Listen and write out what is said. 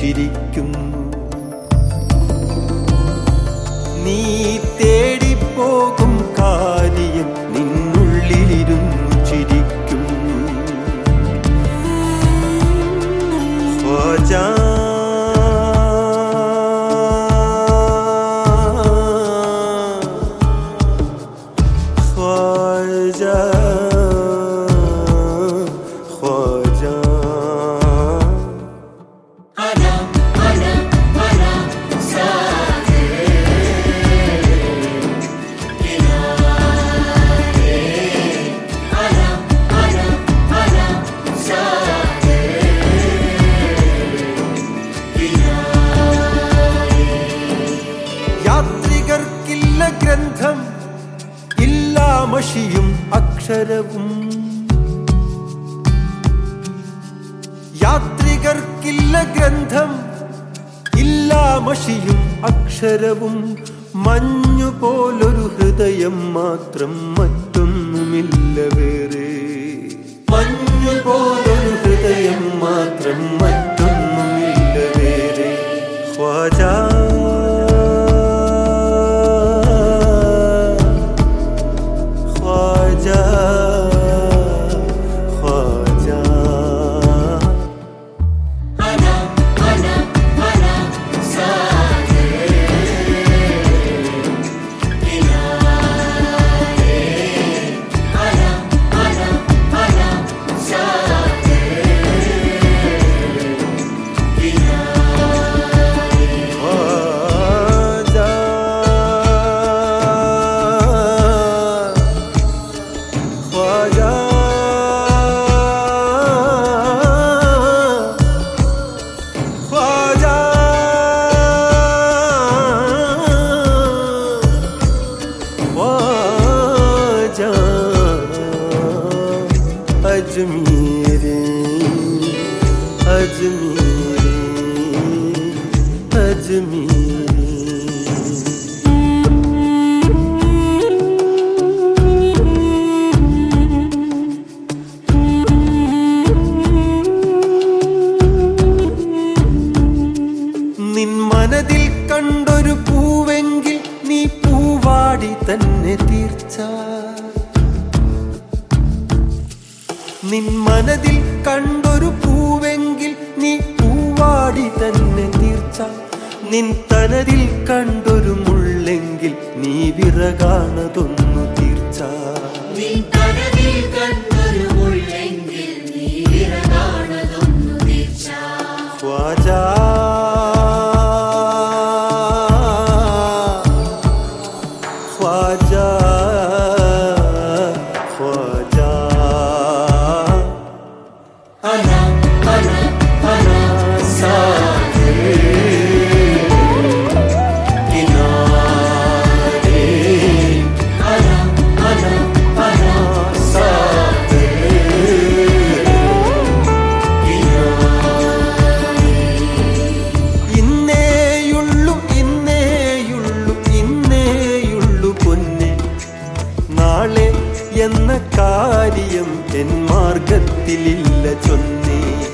ചിരിക്കുന്നു നീ തേടിപ്പോകും കാര്യം നിന്നുള്ളിലിരുന്നു ചിരിക്കുന്നു ഖ്വാജാ ഖ്വാജാ ഖ്വാജാ യാത്രികർക്കില്ല ഗ്രന്ഥം ഇല്ലാ മഷിയും അക്ഷരവും യാത്രികർക്കില്ല ഗ്രന്ഥം ഇല്ലാ മഷിയും അക്ഷരവും മഞ്ഞു പോലൊരു ഹൃദയം മാത്രം മറ്റൊന്നുമില്ല വേറെ മഞ്ഞു പോലൊരു ഹൃദയം മാത്രം മറ്റൊന്നുമില്ല വേറെ ഖ്വാജാ ഖ്വാജാ ഖ്വാജാ ഖ്വാജാ ഖ്വാജാ ഖ്വാജാ ഖ്വാജാ അജ്മീരി അജ്മീരി അജ്മീരി നിൻ മനതിൽ കണ്ടൊരു പൂവെങ്കിൽ നീ പൂവാടി തന്നെ തീർച്ച നിൻ മനതിൽ കണ്ടൊരു പൂവെങ്കിൽ നീ പൂവാടി തന്നെ തീർച്ച നിൻ തനതിൽ കണ്ടൊരു മുള്ളെങ്കിൽ നീ വിറകാണതൊന്നു തീർച്ച നിൻ കനവിൽ കണ്ടൊരു മുള്ളെങ്കിൽ നീ വിറകാണതൊന്നു തീർച്ച ഖ്വാജാ ഖ്വാജാ ഖ്വാജാ അന അന അന സാഗരേ കിനാരേ അന അന അന സാഗരേ ഇന്നേയുള്ളു ഇന്നേയുള്ളു ഇന്നേയുള്ളു പൊന്നെ നാളെ എന്ന കാര്യം എൻ മാർഗത്തിലില്ല ചൊന്നേ